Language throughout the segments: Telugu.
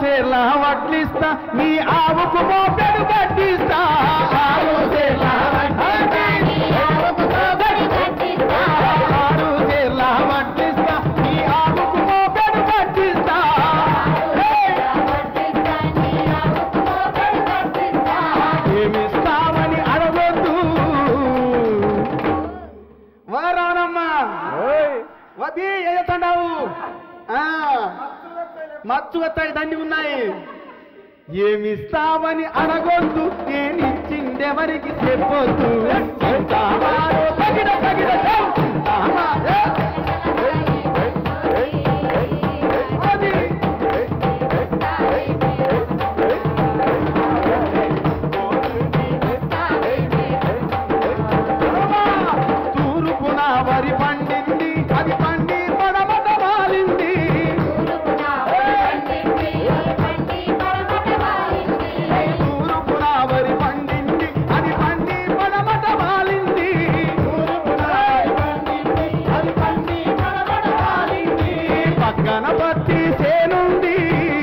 సేర్ల వడ్లిస్తా నీ ఆవుకు మోపెడు కట్టిస్తా ఆరు సేర్ల ఆరు సేర్ల వడ్లిస్తా నీ ఆవుకు మోపెడు కట్టిస్తా ఏమిస్తామని అడగొద్దు వారానమ్మా వది ఏతండావు మచ్చు వస్తాయి దండి ఉన్నాయి ఏమిస్తామని అడగొద్దు నేనిచ్చిందెవరికి చెప్పొద్దు చింతామారో తగిన తగిన చింతామా. అది. తూర్పున వరి పండింది అది పండి పడమట వాలింది తూర్పున వరి పండింది అది పండి పడమట వాలింది అది పండి పడమట వాలింది పక్కన పత్తి చేనుంది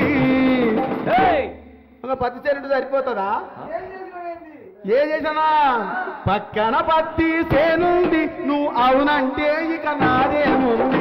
ఒక పత్తి చేనుంటే సరిపోతుందా ఏ చేసానా పక్కన పత్తి చేనుంది నువ్వు అవునంటే ఇక నాదేముంది